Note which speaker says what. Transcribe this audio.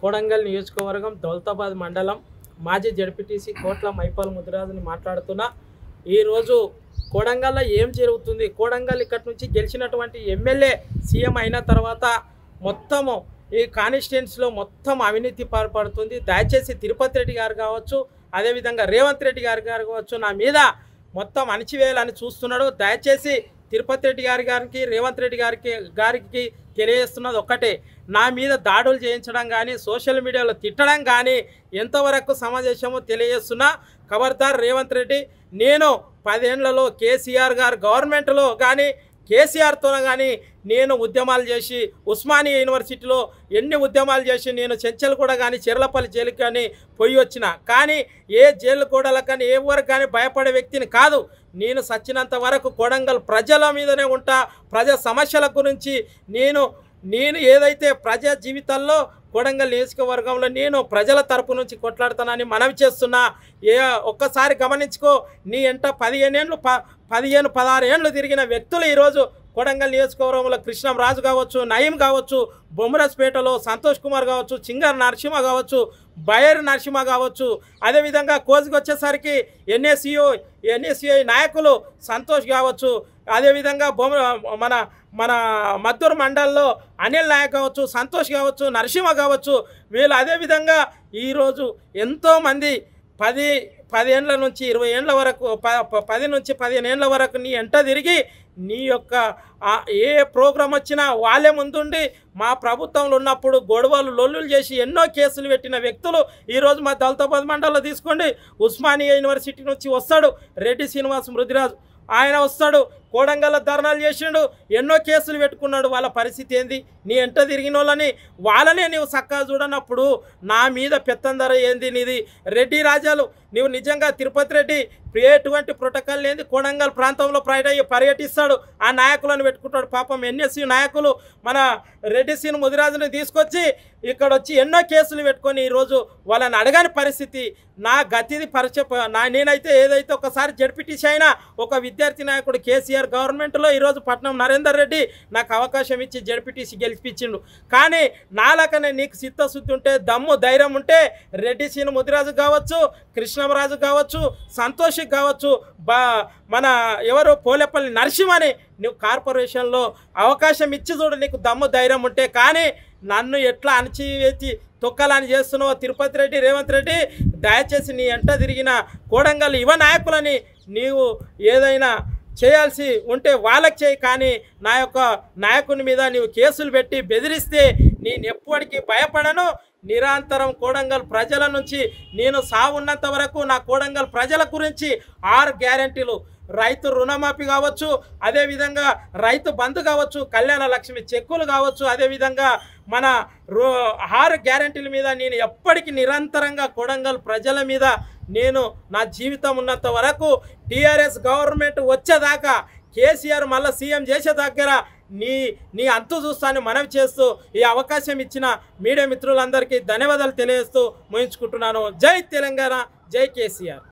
Speaker 1: కోడంగల్ నియోజకవర్గం దౌలతాబాద్ మండలం మాజీ జడ్పీటీసీ కోట్ల మైపాల్ ముదిరాజుని మాట్లాడుతున్నా ఈరోజు కోడంగల్లో ఏం జరుగుతుంది కోడంగల్ ఇక్కడి నుంచి గెలిచినటువంటి ఎమ్మెల్యే సీఎం అయిన తర్వాత మొత్తము ఈ కాన్స్టిట్యున్సీలో మొత్తం అవినీతి పాల్పడుతుంది దయచేసి తిరుపతి రెడ్డి గారు కావచ్చు అదేవిధంగా రేవంత్ రెడ్డి గారు గారు కావచ్చు నా మీద మొత్తం అణిచివేయాలని చూస్తున్నాడు దయచేసి తిరుపతి రెడ్డి గారి గారికి రేవంత్ రెడ్డి గారికి గారికి తెలియజేస్తున్నది ఒక్కటే నా మీద దాడులు చేయించడం కానీ సోషల్ మీడియాలో తిట్టడం కానీ ఎంతవరకు సమావేశమో తెలియజేస్తున్నా ఖబర్దార్ రేవంత్ రెడ్డి నేను పదేళ్లలో కేసీఆర్ గారు గవర్నమెంట్లో కానీ కేసీఆర్తో కానీ నేను ఉద్యమాలు చేసి ఉస్మానియా యూనివర్సిటీలో ఎన్ని ఉద్యమాలు చేసి నేను చెంచల్ కూడా కానీ చెర్లపల్లి జైలుకి కానీ పోయి వచ్చిన కానీ ఏ జైలు కూడా కానీ ఏ ఊరికి కానీ భయపడే వ్యక్తిని కాదు నేను సచ్చినంత వరకు కొడంగల్ ప్రజల మీదనే ఉంటా ప్రజా సమస్యల గురించి నేను నేను ఏదైతే ప్రజా జీవితాల్లో కొడంగల్ నియోజకవర్గంలో నేను ప్రజల తరపు నుంచి కొట్లాడుతానని మనవి చేస్తున్నా ఏ ఒక్కసారి గమనించుకో నీ ఎంట పదిహేను ఏళ్ళు ప పదిహేను పదహారు ఏళ్ళు తిరిగిన వ్యక్తులు ఈరోజు కొడంగల్ నియోజకవర్గంలో కృష్ణంరాజు కావచ్చు నయీం కావచ్చు బొమ్మరస్పేటలో సంతోష్ కుమార్ కావచ్చు చింగర్ నరసింహ కావచ్చు బయర్ నరసింహ కావచ్చు అదేవిధంగా కోజికి వచ్చేసరికి ఎన్ఎస్సిఓ ఎన్ఎస్సిఐ నాయకులు సంతోష్ కావచ్చు అదేవిధంగా బొమ్మ మన మన మద్దూరు మండల్లో అనిల్ నాయక్ కావచ్చు సంతోష్ కావచ్చు నరసింహ కావచ్చు వీళ్ళు అదేవిధంగా ఈరోజు ఎంతోమంది పది పదేండ్ల నుంచి ఇరవై ఏండ్ల వరకు ప ప- పది నుంచి పదిహేను ఏండ్ల వరకు నీ ఎంట తిరిగి నీ యొక్క ఆ ఏ ప్రోగ్రాం వచ్చినా వాళ్ళే ముందుండి మా ప్రభుత్వంలో ఉన్నప్పుడు గొడవలు లొల్లులు చేసి ఎన్నో కేసులు పెట్టిన వ్యక్తులు ఈరోజు మా దళితాబాద్ మండలంలో తీసుకోండి ఉస్మానియా యూనివర్సిటీ నుంచి వస్తాడు రెడ్డి శ్రీనివాస్ మృదిరాజు ఆయన వస్తాడు కోడంగల్లో ధర్నాలు చేసిండు ఎన్నో కేసులు పెట్టుకున్నాడు వాళ్ళ పరిస్థితి ఏంది నీ ఎంట తిరిగిన వాళ్ళని వాళ్ళనే నీవు చక్కగా చూడనప్పుడు నా మీద పెత్తందర ఏంది నీది రెడ్డి రాజాలు నీవు నిజంగా తిరుపతి రెడ్డి ఎటువంటి ప్రోటోకాల్ లేని కోడంగల్ ప్రాంతంలో పర్య పర్యటిస్తాడు ఆ నాయకులను పెట్టుకుంటాడు పాపం ఎన్ఎస్సి నాయకులు మన రెడ్డి సీన్ ముదిరాజుని తీసుకొచ్చి ఇక్కడ వచ్చి ఎన్నో కేసులు పెట్టుకొని ఈరోజు వాళ్ళని అడగని పరిస్థితి నా గతిది పరిచయ నా నేనైతే ఏదైతే ఒకసారి జడ్పీటీసీ అయినా ఒక విద్యార్థి నాయకుడు కేసీఆర్ గవర్నమెంట్లో ఈరోజు పట్నం నరేందర్ రెడ్డి నాకు అవకాశం ఇచ్చి జడ్పీటీసీ గెలిపించిండు కానీ నాలకనే నీకు చిత్తశుద్ధి ఉంటే దమ్ము ధైర్యం ఉంటే రెడ్డి సీను ముదిరాజు కావచ్చు కృష్ణమరాజు కావచ్చు సంతోష్ కావచ్చు బా మన ఎవరు పోలేపల్లి నరసింహని నువ్వు కార్పొరేషన్లో అవకాశం ఇచ్చి చూడు నీకు దమ్ము ధైర్యం ఉంటే కానీ నన్ను ఎట్లా అణచివేసి తొక్కలని చేస్తున్నావో తిరుపతి రెడ్డి రేవంత్ రెడ్డి దయచేసి నీ ఎంట తిరిగిన కోడంగల్ యువ నాయకులని నీవు ఏదైనా చేయాల్సి ఉంటే వాళ్ళకి చేయి కానీ నా యొక్క నాయకుని మీద నీవు కేసులు పెట్టి బెదిరిస్తే నేను ఎప్పటికీ భయపడను నిరంతరం కోడంగల్ ప్రజల నుంచి నేను సాగున్నంత వరకు నా కోడంగల్ ప్రజల గురించి ఆరు గ్యారంటీలు రైతు రుణమాఫీ కావచ్చు అదేవిధంగా రైతు బంధు కావచ్చు కళ్యాణ లక్ష్మి చెక్కులు కావచ్చు అదేవిధంగా మన రో ఆరు గ్యారంటీల మీద నేను ఎప్పటికీ నిరంతరంగా కొడంగల్ ప్రజల మీద నేను నా జీవితం ఉన్నంత వరకు టీఆర్ఎస్ గవర్నమెంట్ వచ్చేదాకా కేసీఆర్ మళ్ళీ సీఎం చేసే దగ్గర నీ నీ అంతు చూస్తాను మనవి చేస్తూ ఈ అవకాశం ఇచ్చిన మీడియా మిత్రులందరికీ ధన్యవాదాలు తెలియజేస్తూ ముగించుకుంటున్నాను జై తెలంగాణ జై కేసీఆర్